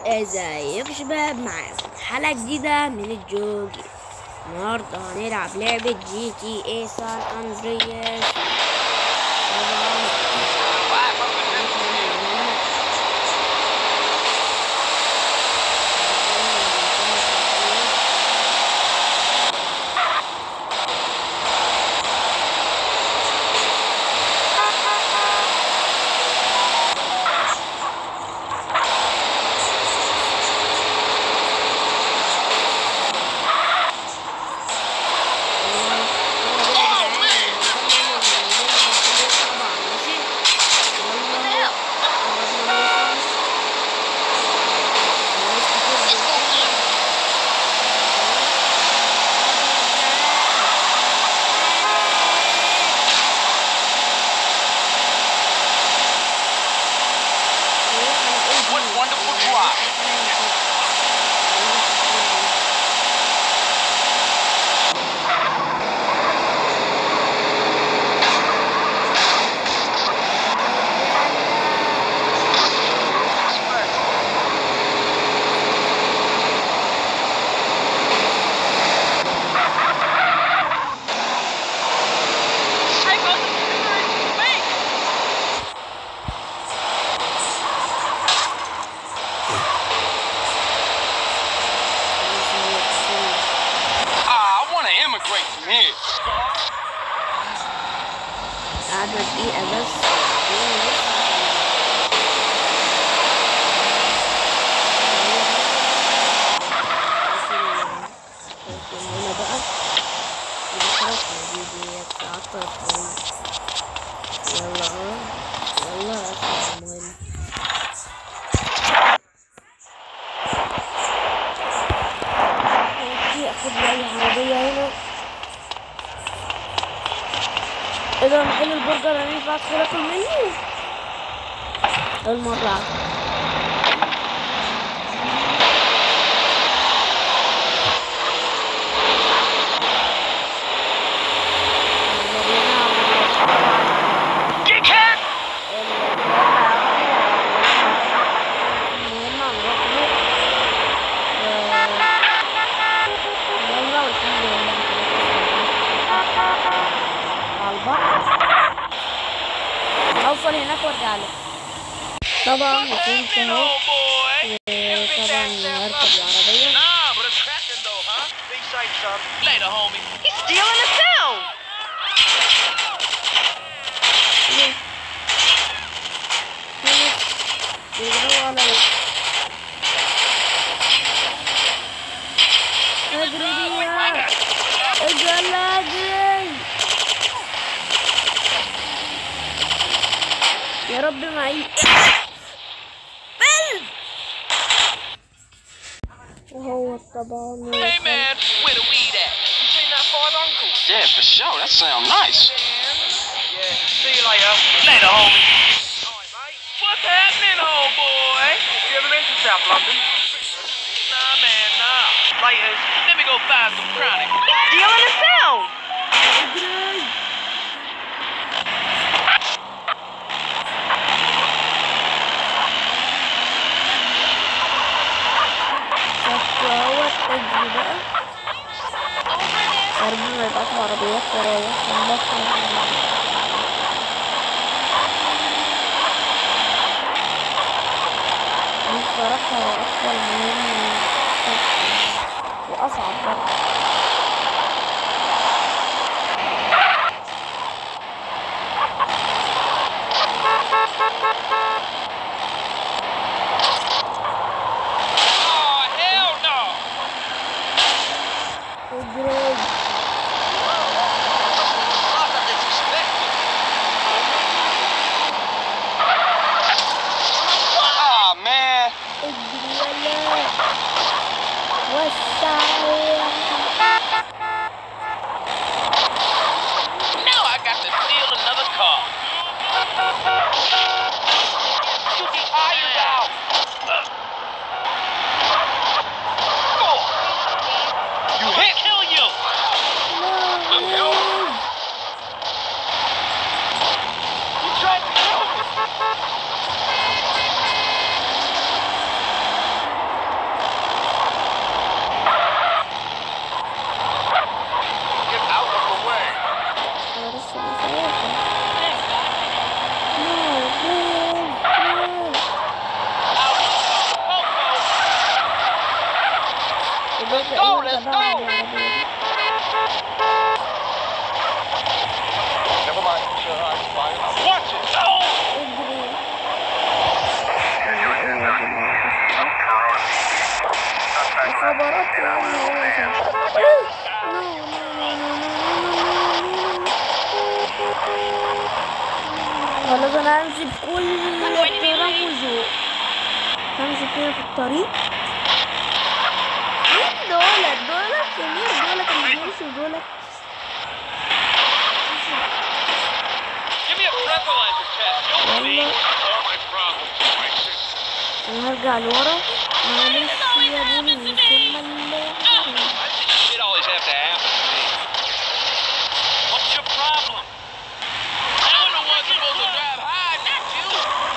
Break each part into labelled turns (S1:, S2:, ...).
S1: ازيكم يا شباب معاكم حلقة جديدة من الجوجي النهاردة هنلعب لعبة جي تي اي سان اندرياس
S2: What wonderful drive. Ah, I want to immigrate from here.
S1: قعدنا دقيقة بس هنا بقى بنشرح الفيديو بتاعت يلا اهو يلا اخر المهم اوكي اخد لي اي عربية هنا اذا محل البرجر انا ينفع ادخل اكل منه المرة
S2: Get cat!
S1: المهم هنروح له يلا والحمد لله على البحر اوصل هناك وارجع له طبعا وصلت
S2: Been
S1: اهو
S2: old boy.
S1: طبعا هركب العربية
S2: Nah, but it's cracking though, huh? Be safe, son. Later, homie. He's stealing the sound.
S1: ليه؟ ليه؟ بيضربوا عليا اجري بيها اجري اجري يا رب معي بل وهو طبعا
S2: Hey, man, where the weed at? You seen that five uncle? Yeah, for sure. That sounds nice. Yeah. See you later. Later, homie. Alright, mate. What's happening, old boy? You ever been to South London? Nah, man, nah. Later. Let me go find some chronic. Stealing the sound.
S1: اجري تتراوح اجري بقى قرب ما يبقاش عربيات ورايا عشان بطل دي بصراحة أكبر مهم وأصعب برضه
S2: Oh, hell no.
S1: اجري
S2: Ah, man.
S1: اجري يلا وسع
S2: Now I got to steal another car. Shoot the tires out. Oh. You hit? Kill you.
S1: No,
S2: You tried to kill me. let's go, let's go. Never mind. Sure, I can find it. Watch it. Oh!
S1: الخبرات خلاص انا همشي بكل احترام وذوق همشي كده في الطريق مين دولت دولت سمير دولت اللي بيمشوا دولت
S2: Give me a breathalyzer test. You'll see. All my problems. My sick.
S1: انا هرجع لورا معلش يا بني ثم اللي
S2: Why does this shit always have to happen to me? What's your problem? I'm the one supposed to drive high, not you.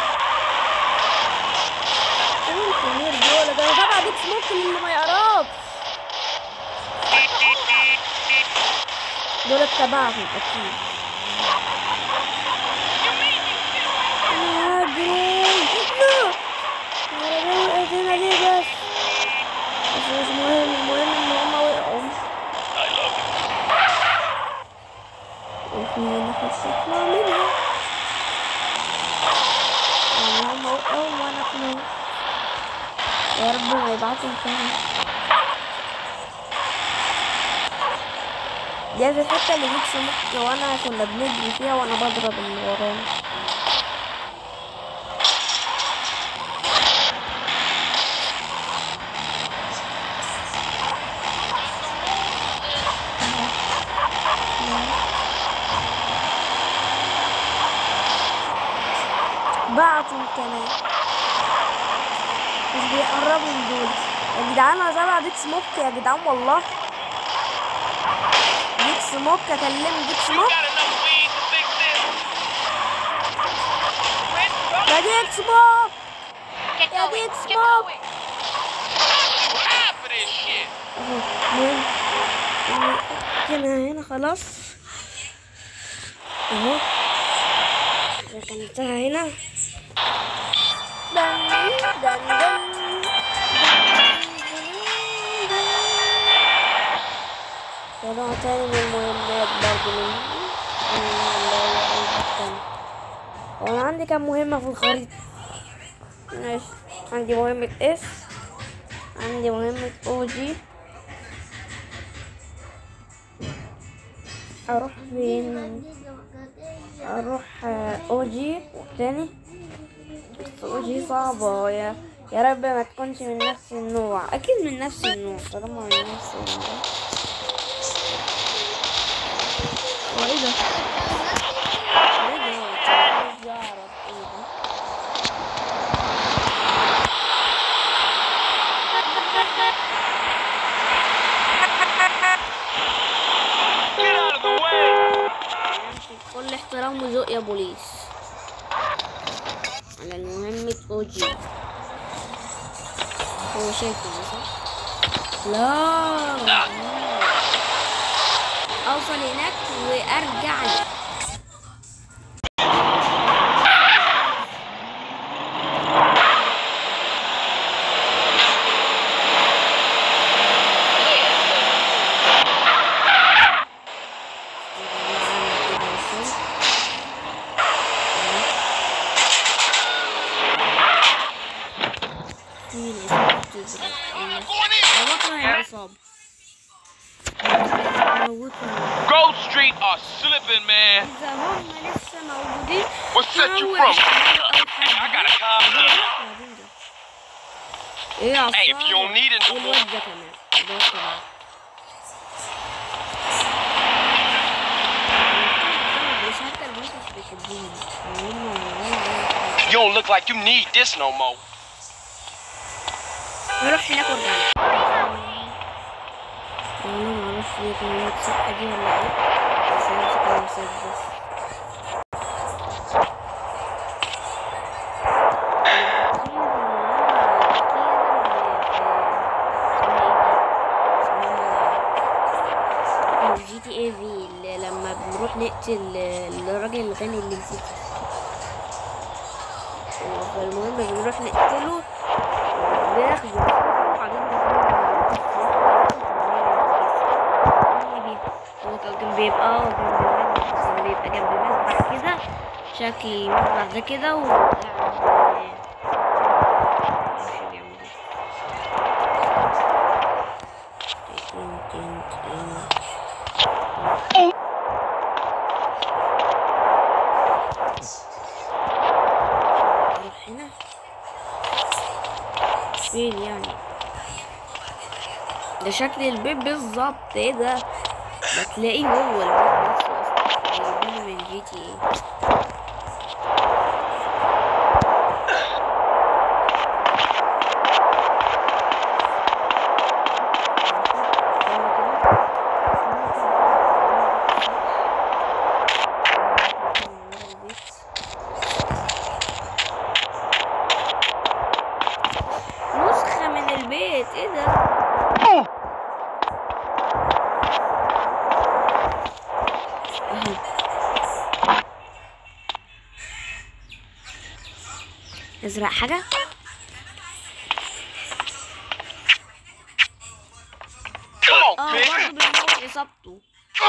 S1: فين سمير دولت انا تبع بيك سموك اللي ما يعرفش دولت تبعهم اكيد انا هجري لا العربية وقعت هنا ليه بس بس مش مهم المهم ان هما وقعوا
S2: I love you.
S1: وفي هنا حتة اطلع منها يعني هما وقعوا وانا طلعت يا رب ما يبعتوا تاني دي في الحتة اللي جيت سمك وانا كنا بنجري فيها وانا بضرب اللي ورانا بعتوا كمان مش بيقربوا من دول يا جدعان انا تبع ديك سموك يا جدعان والله ديك سموك اكلم ديك
S2: You
S1: سموك
S2: got enough weed to fix this?
S1: يا ديك سموك
S3: Get
S1: يا
S3: going.
S1: ديك
S3: Get
S1: سموك
S3: going.
S2: Half of this shit.
S1: اهو المهم هنا هنا خلاص اهو ركنتها هنا دن دن دن طلع تاني من المهمات برضه من هو انا عندي كام مهمة في الخريطة ماشي عندي مهمة اس عندي مهمة او جي اروح فين اروح او جي تاني بس او جي صعبة يا يا رب ما تكونش من نفس النوع اكيد من نفس النوع طالما من نفس النوع هو ايه ده؟ ايه ده؟ عايز اعرف ايه ده؟
S2: Get out of the way.
S1: كل احترام وذوق يا بوليس على المهمة اوجي هو شايفه صح؟ لا اوصل هناك وارجع لك العصابة موتهم
S2: Grove Street are slipping, man.
S1: إذا هم لسه موجودين
S2: What set you
S1: حاول
S2: from?
S1: يشتغلوا أي
S2: Hey, I
S1: حاجة.
S2: gotta calm down.
S1: ايه يا
S2: Hey, if you don't need it no more.
S1: والواد ده كمان الواد كمان مش حتى البنات مش بيحبوني هم- هم-
S2: You don't look like you need this no more.
S1: هروح هناك وارجع لك انا معرفش ليه كان هي الصفحة دي ولا ايه بس انا مسكها مسدس جي تي اي في اللي لما بنروح نقتل الراجل الغني اللي نسيت فالمهم بنروح نقتله بناخده وبعدين بنروح بيبقى اه جنب المذبح بيبقى جنب مذبح كده شكل مذبح ده كده و معرفش بيعمل ايه. تين تين تين. نروح هنا فين يعني ده شكل البيت بالظبط ايه ده ده تلاقيه هو البيت نفسه اصلا جايبينه من جي تي ايه نسخة من البيت ايه ده أهي. نزرع حاجة
S2: Come on,
S1: اه
S2: bitch.
S1: برضه بنموت اصابته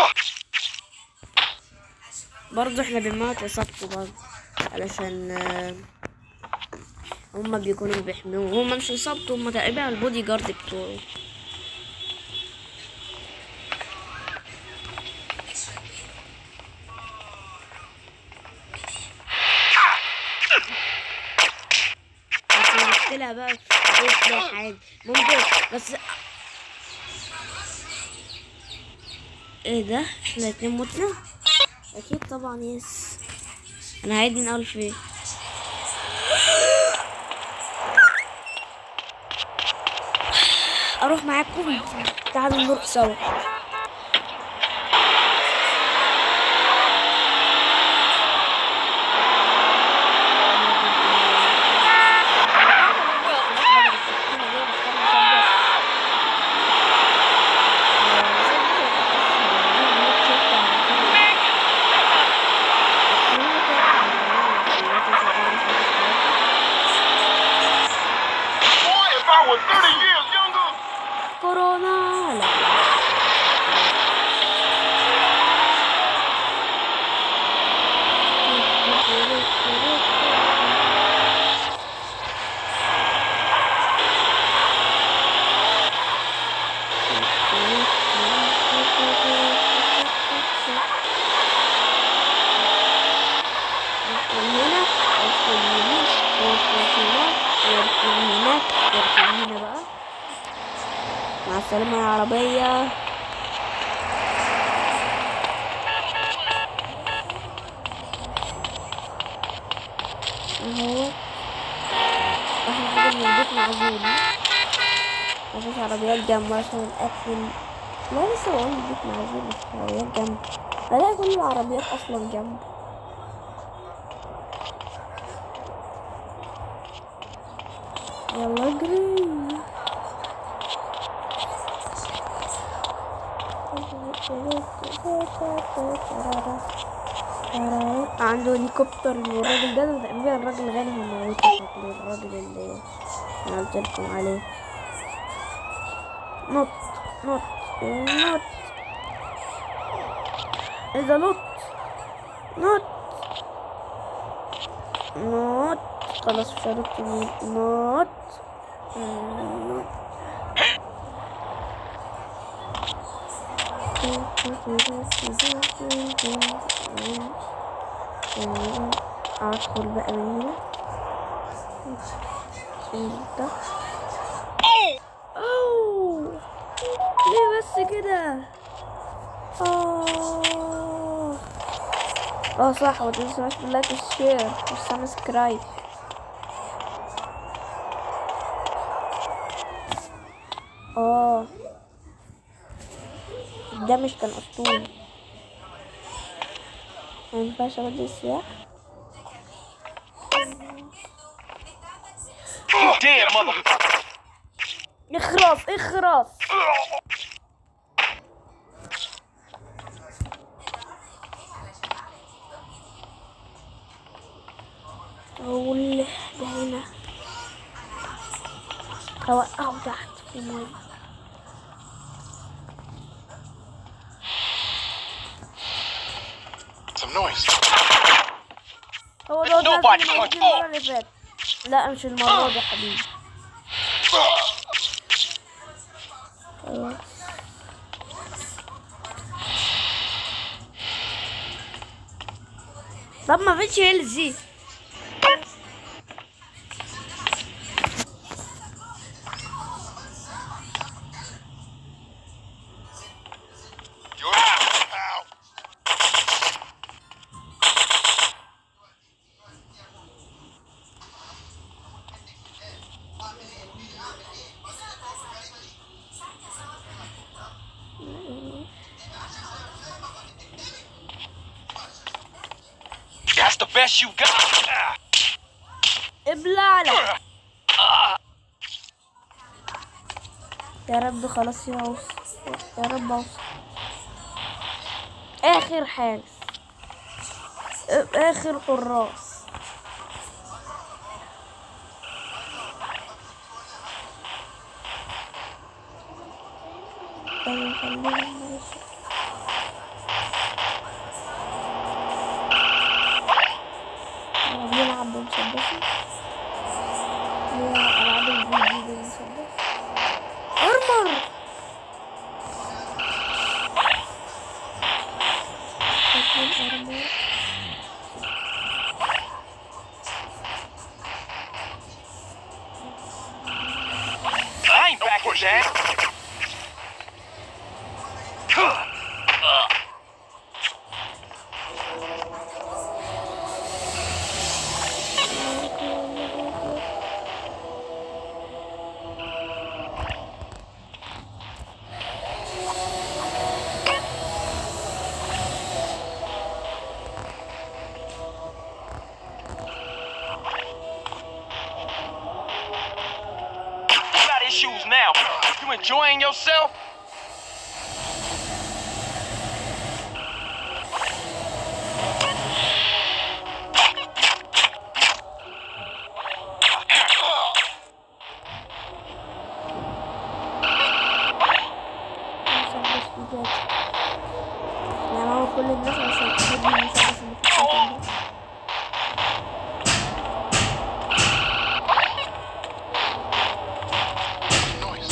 S1: برضه احنا بنموت اصابته برضه علشان آه، هما بيكونوا بيحموه هما مش اصابته هما تقريبا البودي جارد بتوعه بس المشكلة بقى في البيت ده عادي ممكن بس ايه ده احنا الاتنين متنا اكيد طبعا يس انا هعيد من اول فين اروح معاكم تعالوا نروح سوا
S2: Boy, if I was 30 years younger.
S1: كورونا لا ادخل هنا ادخل يمين وادخل شمال وادخل هناك وادخل هنا بقى مع السلامة يا عربية اهو احنا حاجة من البيت معزول مفيش عربيات جنبه عشان الأكل لا لسه بقول البيت معزول مفيش عربيات جنبه بلاقي كل العربيات أصلا جنبه يلا اجري عنده هليكوبتر والراجل ده ده تقريبا الراجل غني هيموته شكله الراجل اللي انا قلت لكم عليه نط نط نط اذا نط نط نط خلاص شربت نط نط ادخل بقى من هنا انت اوه ليه بس كده اه اه صح وتنساش باللايك والشير والسبسكرايب اه ده مش كان اسطوري ما ينفعش اودي السياح
S2: Dead motherfucker.
S1: اخرس اخرس اقول ده هنا اوقعه تحت في المية
S2: noise.
S1: هو ده ده
S2: Nobody
S1: اللي موجود
S2: punch
S1: المرة اللي فاتت لا مش المرة دي يا حبيبي خلاص. طب ما فيش هيلزي
S2: You're out, pal. That's the best you got.
S1: ابلع لك يا رب خلاص يا اوصل يا رب اوصل اخر حارس اخر حراس طيب خلينا نمشي. هو بيلعب بمسدسه بيلعب ألعاب الفيديو بمسدس ارمر شكل الارمر
S2: I ain't back with that. You got issues now. You enjoying yourself?
S1: مسدس بجد يعني هو كل الناس عشان تحب المسدس اللي في الكتاب ده
S2: Noise.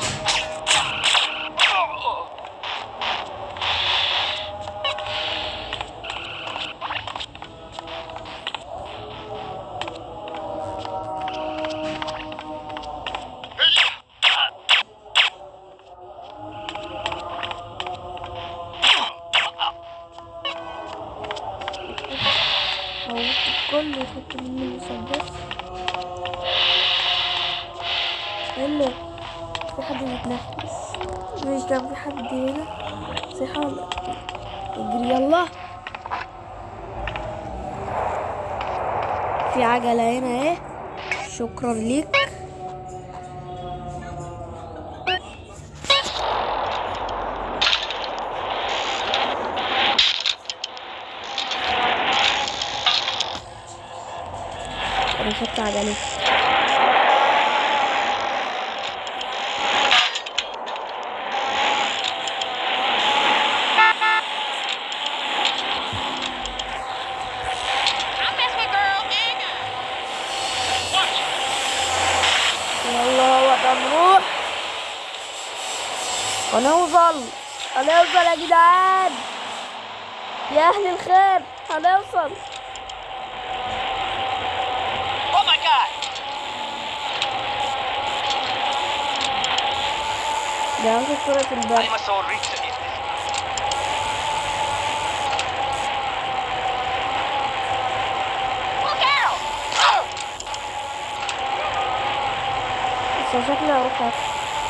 S1: هو الكل يحط مني المسدس اللي في حد بيتنفس مش كان في حد هنا صحى ولا اجري يلا في عجلة هنا اهي شكرا ليك انا خدت عجلتي يلا وقت نروح هنوصل هنوصل يا جدعان يا اهل الخير هنوصل
S2: Oh my god!
S1: ده هاخد صورة الباب
S2: ما اوريك
S1: بس شكلي هروح أكل.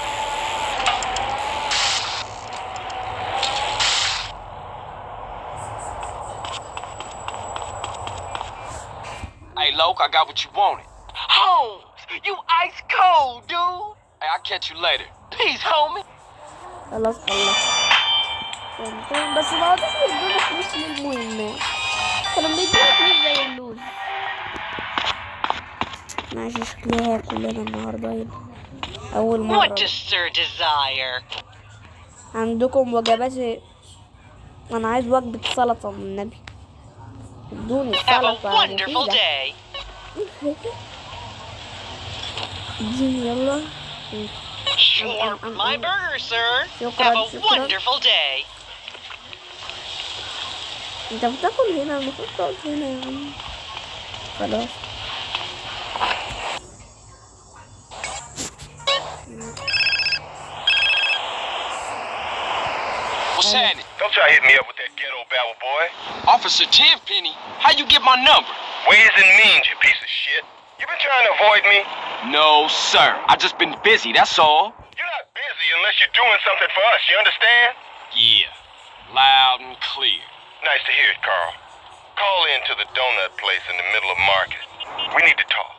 S2: Hey, Loke, I got what you wanted. Holmes, you ice cold, dude. Hey, I'll catch you later. Peace, homie.
S1: خلاص خلصت طن- بس ما عادش بيدونا فلوس للمهمات كانوا بيدونا فلوس زي اللول ماشي شكلي هاكل انا النهارده يبقى اول
S3: What
S1: مرة
S3: does Sir desire?
S1: عندكم وجبات إيه؟ انا عايز وجبة سلطة من النبي ادوني
S3: Have a
S1: سلطة
S3: wonderful
S1: مفيدة
S3: day.
S1: اديني يلا
S3: Sure, my burger, sir.
S1: شكراً،
S3: Have a
S1: شكراً.
S3: wonderful day.
S1: انت بتاكل هنا المفروض تقعد هنا يا عم خلاص
S2: What's happening?
S4: Don't try to hit me up with that ghetto babble, boy.
S2: Officer Tenpenny, how you get my number?
S4: Ways and means, you piece of shit. You been trying to avoid me?
S2: No, sir. I just been busy, that's all.
S4: You're not busy unless you're doing something for us, you understand?
S2: Yeah. Loud and clear.
S4: Nice to hear it, Carl. Call in to the donut place in the middle of market. We need to talk.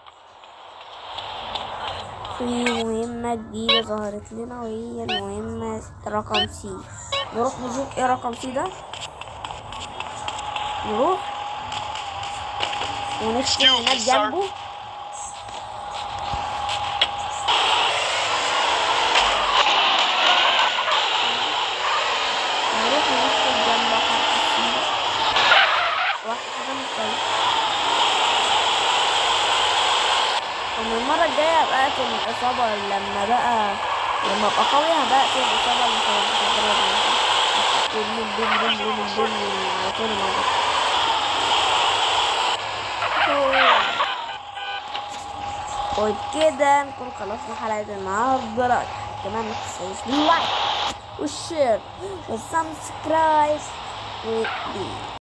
S1: في مهمة جديدة ظهرت لنا وهي المهمة رقم سي نروح نشوف ايه رقم سي ده نروح ونختم
S2: Excuse me,
S1: هناك
S2: sir.
S1: جنبه نروح ونختم جنبه حرف السي واحد حاجة مختلفة ومن المرة الجاية هبقى أقتل العصابة لما بقى لما أبقى قوي هبقى أقتل العصابة اللي كانت بتضربني بوم بوم بوم بوم بوم بوم على طول الموضوع. وبكده نكون خلصنا حلقة النهاردة لا كمان ما تنسوش باللايك والشير والسبسكرايب و